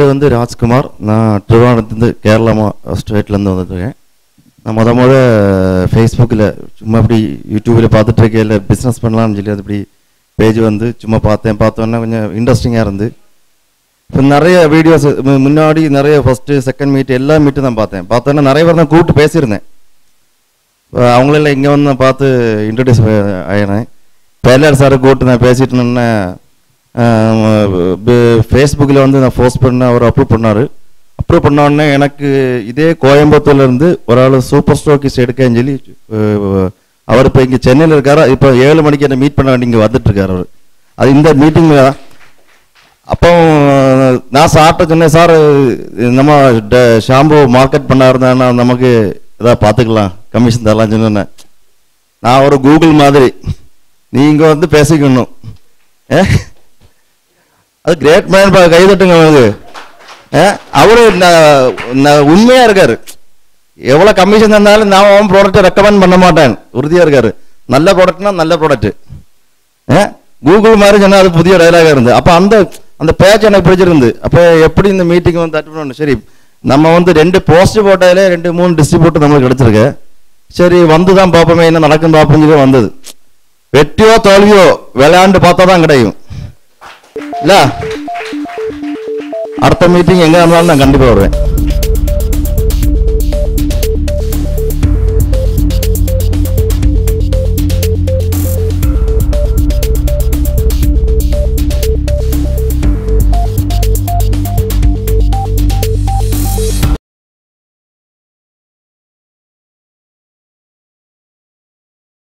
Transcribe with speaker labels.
Speaker 1: பேர் வந்து ராஜ்குமார் நான் திருவானத்துலேருந்து கேரளா மா ஸ்டேட்லேருந்து வந்துட்டுருக்கேன் நான் முத முத ஃபேஸ்புக்கில் சும்மா அப்படி யூடியூப்பில் பார்த்துட்டு இருக்கேன் பிஸ்னஸ் பண்ணலாம்னு சொல்லி அது இப்படி பேஜ் வந்து சும்மா பார்த்தேன் பார்த்தோன்னே கொஞ்சம் இன்ட்ரெஸ்டிங்காக இருந்து இப்போ நிறைய வீடியோஸ் முன்னாடி நிறைய ஃபஸ்ட்டு செகண்ட் மீட் எல்லா மீட்டும் நான் பார்த்தேன் பார்த்தோன்னா நிறைய பேர் தான் கூப்பிட்டு பேசியிருந்தேன் இப்போ அவங்களெல்லாம் இங்கே வந்து நான் பார்த்து இன்ட்ரடியூஸ் ஆகினேன் பேலர் சாரை கூப்பிட்டு நான் பேசிட்டு நின்னேன் ஃபேஸ்புக்கில் வந்து நான் போஸ்ட் பண்ண அவர் அப்ரூவ் பண்ணார் அப்ரூவ் பண்ண உடனே எனக்கு இதே கோயம்புத்தூர்ல இருந்து ஒரு ஆள் சூப்பர் ஸ்டோக்கிஸ் எடுக்கன்னு சொல்லி அஹ், அவர் இப்போ இங்கே சென்னையில் இருக்காரு இப்போ ஏழு மணிக்கு என்ன மீட் பண்ண வேண்டி இங்கே வந்துட்டு இருக்காரு அவர் அது இந்த மீட்டிங்கில் அப்போ நான் சாப்பிட்ட சொன்னேன் சார் நம்ம ட- ஷாம்பு மார்க்கெட் பண்ண இருந்தாங்கன்னா நமக்கு இதாக பார்த்துக்கலாம் கமிஷன் தரலாம் சொன்னேன் நான் ஒரு கூகுள் மாதிரி நீங்க வந்து பேசிக்கணும் ஏ அது கிரேட் மேன் கை தட்டுங்க அவனுக்கு ஏ அவரு ந- ந- உண்மையா இருக்காரு எவ்வளவு கமிஷன் தந்தாலும் நான் அவன் ப்ராடக்ட்டை ரெக்கமெண்ட் பண்ண மாட்டேன் உறுதியா இருக்காரு நல்ல ப்ராடக்ட்னா நல்ல ப்ராடக்ட் ஏ கூகுள் மாதிரி சொன்னா அது புதிய டைலாக இருந்து அப்ப அந்த அந்த பேட்ச் எனக்கு பிடிச்சிருந்து அப்ப எப்படி இந்த மீட்டிங் வந்து அட்டன் பண்ணணும் சரி நம்ம வந்து ரெண்டு போஸ்ட் போட்டாலே ரெண்டு மூணு டிஸ்ட்ரிபியூட்டர் நம்மளுக்கு கிடைச்சிருக்கு சரி வந்து தான் பார்ப்போமே என்ன நடக்கும் பார்ப்போம் சொல்லி வந்தது வெற்றியோ தோல்வியோ விளையாண்டு பார்த்தா தான் கிடைக்கும் இல்ல அடுத்த மீட்டிங் எங்க இருந்தாலும் நான் கண்டிப்பா வருவேன்